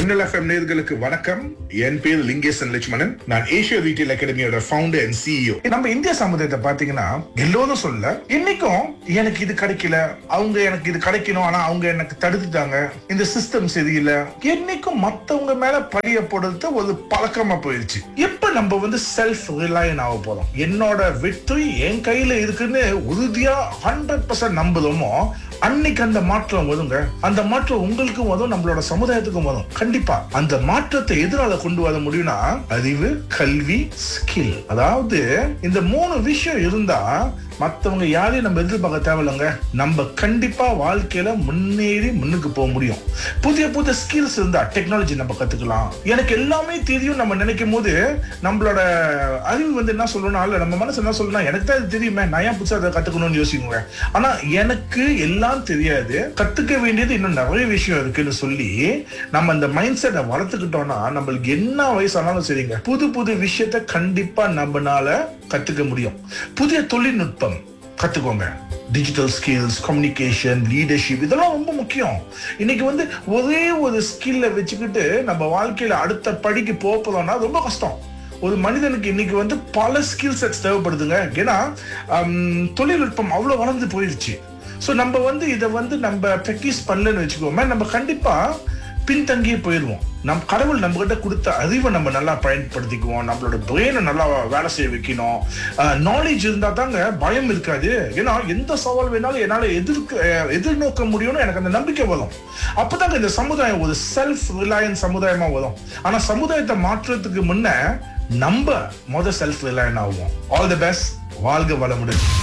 மின்னல் எஃப்எம் நேர்களுக்கு வணக்கம் என் பேர் லிங்கேசன் லட்சுமணன் நான் ஏஷியா ரீட்டைல் அகாடமியோட ஃபவுண்டர் அண்ட் சிஇஓ நம்ம இந்திய சமுதாயத்தை பாத்தீங்கன்னா எல்லோரும் சொல்ல இன்னைக்கும் எனக்கு இது கிடைக்கல அவங்க எனக்கு இது கிடைக்கணும் ஆனா அவங்க எனக்கு தடுத்துட்டாங்க இந்த சிஸ்டம் சரியில்லை என்னைக்கும் மத்தவங்க மேல பழிய போடுறது ஒரு பழக்கமா போயிடுச்சு எப்ப நம்ம வந்து செல்ஃப் ரிலையன் ஆக போறோம் என்னோட வெற்றி என் கையில இருக்குன்னு உறுதியா ஹண்ட்ரட் பர்சன்ட் நம்புறோமோ அன்னைக்கு அந்த மாற்றம் வருங்க அந்த மாற்றம் உங்களுக்கும் வரும் நம்மளோட சமுதாயத்துக்கும் வரும் கண்டிப்பா அந்த மாற்றத்தை எதனால கொண்டு வர முடியும்னா அறிவு கல்வி ஸ்கில் அதாவது இந்த மூணு விஷயம் இருந்தா மத்தவங்க யாரையும் நம்ம எதிர்பார்க்க தேவையில்லைங்க நம்ம கண்டிப்பா வாழ்க்கையில முன்னேறி முன்னுக்கு போக முடியும் புதிய புதிய ஸ்கில்ஸ் இருந்தா டெக்னாலஜி நம்ம கத்துக்கலாம் எனக்கு எல்லாமே தெரியும் நம்ம நினைக்கும் போது நம்மளோட அறிவு வந்து என்ன சொல்லணும் இல்ல நம்ம மனசு என்ன சொல்லணும் எனக்கு தான் இது தெரியுமே நான் ஏன் புதுசா அதை கத்துக்கணும்னு யோசிக்குங்க ஆனா எனக்கு எல்லாம் தெரியாது கத்துக்க வேண்டியது இன்னும் நிறைய விஷயம் இருக்குன்னு சொல்லி நம்ம அந்த மைண்ட் செட்டை வளர்த்துக்கிட்டோம்னா நம்மளுக்கு என்ன வயசானாலும் சரிங்க புது புது விஷயத்த கண்டிப்பா நம்மனால கத்துக்க முடியும் புதிய தொழில்நுட்பம் கத்துக்கோங்க டிஜிட்டல் ஸ்கில்ஸ் கம்யூனிகேஷன் லீடர்ஷிப் இதெல்லாம் ரொம்ப முக்கியம் இன்னைக்கு வந்து ஒரே ஒரு ஸ்கில்ல வச்சுக்கிட்டு நம்ம வாழ்க்கையில அடுத்த படிக்கு போக போறோம்னா ரொம்ப கஷ்டம் ஒரு மனிதனுக்கு இன்னைக்கு வந்து பல ஸ்கில் செட்ஸ் தேவைப்படுதுங்க ஏன்னா ஹம், தொழில்நுட்பம் அவ்வளவு வளர்ந்து போயிருச்சு ஸோ நம்ம வந்து இதை வந்து நம்ம ப்ராக்டிஸ் பண்ணலன்னு வச்சுக்கோமே நம்ம கண்டிப்பா பின்தங்கியே போயிடுவோம் நம் கடவுள் நம்ம கிட்ட கொடுத்த அறிவை நம்ம நல்லா பயன்படுத்திக்குவோம் நம்மளோட பிரெயினை நல்லா வேலை செய்ய வைக்கணும் நாலேஜ் இருந்தா தாங்க பயம் இருக்காது ஏன்னா எந்த சவால் வேணாலும் என்னால எதிர்க்க அஹ், எதிர்நோக்க முடியும்னு எனக்கு அந்த நம்பிக்கை வரும் அப்பதாங்க இந்த சமுதாயம் ஒரு செல்ஃப் ரிலையன்ஸ் சமுதாயமா வரும் ஆனா சமுதாயத்தை மாற்றுறதுக்கு முன்ன நம்ம முத செல்ஃப் ரிலையன் ஆகும் ஆல் தி பெஸ்ட் வாழ்க வளமுடன்